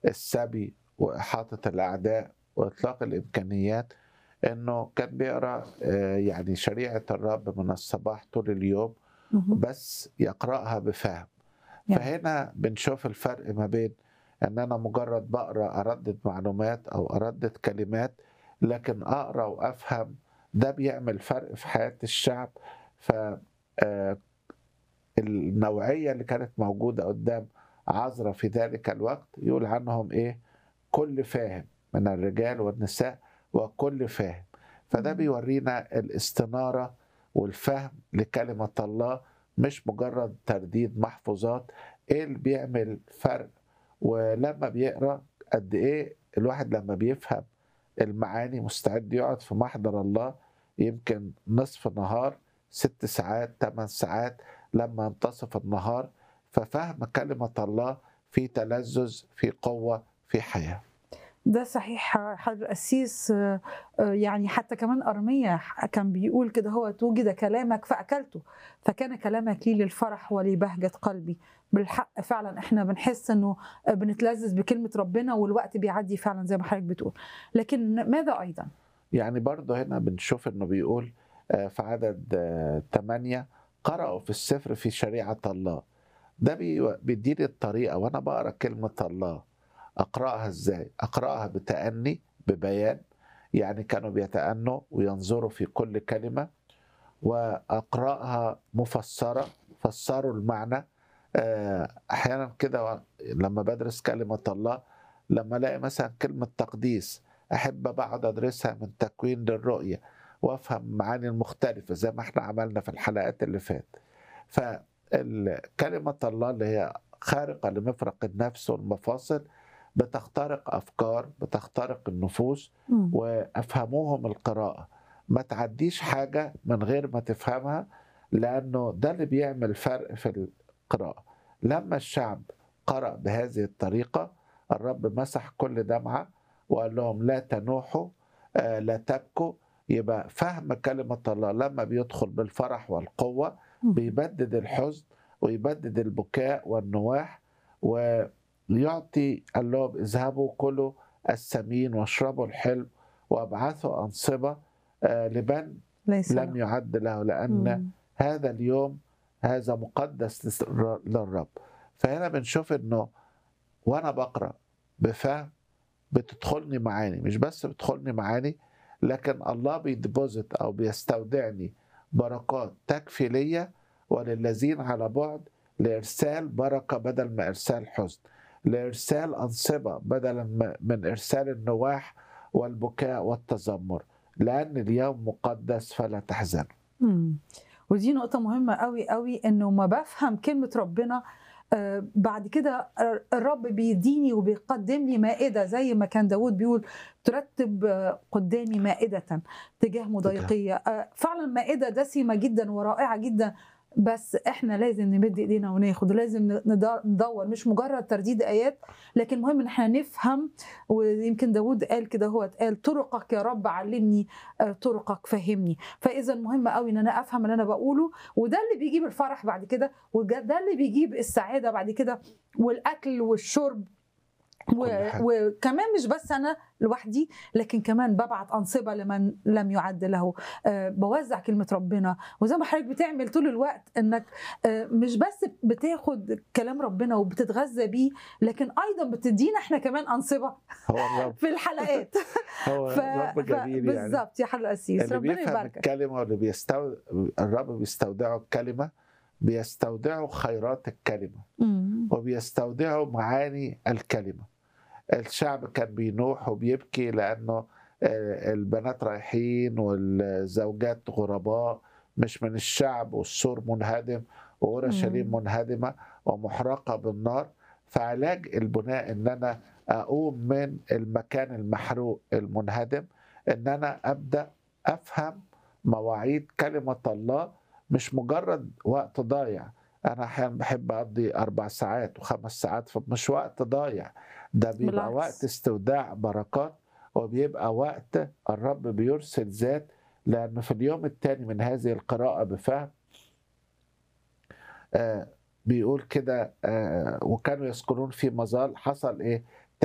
السبي وإحاطة الأعداء وإطلاق الإمكانيات إنه كان بيقرأ آه، يعني شريعة الرب من الصباح طول اليوم مهم. بس يقرأها بفهم يعني. فهنا بنشوف الفرق ما بين ان انا مجرد بقرا اردد معلومات او اردد كلمات لكن اقرا وافهم ده بيعمل فرق في حياه الشعب ف آه، النوعيه اللي كانت موجوده قدام عذرا في ذلك الوقت يقول عنهم ايه كل فاهم من الرجال والنساء وكل فاهم فده مم. بيورينا الاستناره والفهم لكلمه الله مش مجرد ترديد محفوظات ايه اللي بيعمل فرق ولما بيقرا قد ايه الواحد لما بيفهم المعاني مستعد يقعد في محضر الله يمكن نصف نهار ست ساعات ثمان ساعات لما ينتصف النهار ففهم كلمة الله في تلذذ في قوة في حياة ده صحيح حضر القسيس آه، آه، يعني حتى كمان أرمية كان بيقول كده هو توجد كلامك فأكلته فكان كلامك لي للفرح ولبهجة قلبي بالحق فعلا احنا بنحس انه بنتلذذ بكلمة ربنا والوقت بيعدي فعلا زي ما حضرتك بتقول لكن ماذا أيضا؟ يعني برضه هنا بنشوف انه بيقول آه، في عدد آه، 8 قرأوا في السفر في شريعة الله ده بي- بيديني الطريقة وانا بقرا كلمة الله اقراها ازاي؟ اقراها بتأني ببيان يعني كانوا بيتأنوا وينظروا في كل كلمة واقراها مفسرة فسروا المعنى آه، احيانا كده و- لما بدرس كلمة الله لما الاقي مثلا كلمة تقديس احب بقعد ادرسها من تكوين للرؤيه وافهم معاني المختلفه زي ما احنا عملنا في الحلقات اللي فات فكلمه الله اللي هي خارقه لمفرق النفس والمفاصل بتخترق افكار بتخترق النفوس مم. وافهموهم القراءه ما تعديش حاجه من غير ما تفهمها لانه ده اللي بيعمل فرق في القراءه لما الشعب قرأ بهذه الطريقه الرب مسح كل دمعه وقال لهم لا تنوحوا آه، لا تبكوا يبقى فهم كلمة الله لما بيدخل بالفرح والقوة مم. بيبدد الحزن ويبدد البكاء والنواح ويعطي قال لهم اذهبوا كلوا السمين واشربوا الحلو وابعثوا أنصبة آه، لمن ليس لم يعد له لأن مم. هذا اليوم هذا مقدس لس- للرب فهنا بنشوف انه وانا بقرا بفهم بتدخلني معاني مش بس بتدخلني معاني لكن الله بيديبوزيت او بيستودعني بركات تكفي ليا وللذين على بعد لارسال بركه بدل ما ارسال حزن لارسال انصبه بدلا ما- من ارسال النواح والبكاء والتذمر لان اليوم مقدس فلا تحزنوا مم. ودي نقطة مهمة قوي قوي انه ما بفهم كلمة ربنا آه، بعد كده الرب بيديني وبيقدم لي مائدة زي ما كان داود بيقول ترتب آه، قدامي مائدة تجاه مضايقية آه، فعلا مائدة دسمة جدا ورائعة جدا بس احنا لازم نمد ايدينا وناخد لازم ندار- ندور مش مجرد ترديد ايات لكن مهم ان احنا نفهم ويمكن داود قال كده هو قال طرقك يا رب علمني آه، طرقك فهمني فاذا مهم قوي ان انا افهم اللي انا بقوله وده اللي بيجيب الفرح بعد كده وده اللي بيجيب السعاده بعد كده والاكل والشرب و... كل حاجة. وكمان مش بس انا لوحدي لكن كمان ببعت انصبه لمن لم يعد له أه بوزع كلمه ربنا وزي ما حضرتك بتعمل طول الوقت انك أه مش بس بتاخد كلام ربنا وبتتغذى بيه لكن ايضا بتدينا احنا كمان انصبه هو الرب في الحلقات هو ف... الرب ف... جميل يعني بالظبط يا حل القسيس اللي ربنا بيفهم يباركك الكلمة واللي بيستو... الرب بيستودعه الكلمة بيستودعوا خيرات الكلمة مم. وبيستودعوا معاني الكلمة الشعب كان بينوح وبيبكي لأنه آه، البنات رايحين والزوجات غرباء مش من الشعب والسور منهدم وأورشليم مم. منهدمة ومحرقة بالنار فعلاج البناء إن أنا أقوم من المكان المحروق المنهدم إن أنا أبدأ أفهم مواعيد كلمة الله مش مجرد وقت ضايع أنا أحيانا بحب أقضي أربع ساعات وخمس ساعات فمش وقت ضايع ده بيبقى بالعكس. وقت استوداع بركات وبيبقى وقت الرب بيرسل ذات لأنه في اليوم الثاني من هذه القراءة بفهم آه بيقول كده آه وكانوا يسكنون في مظال حصل إيه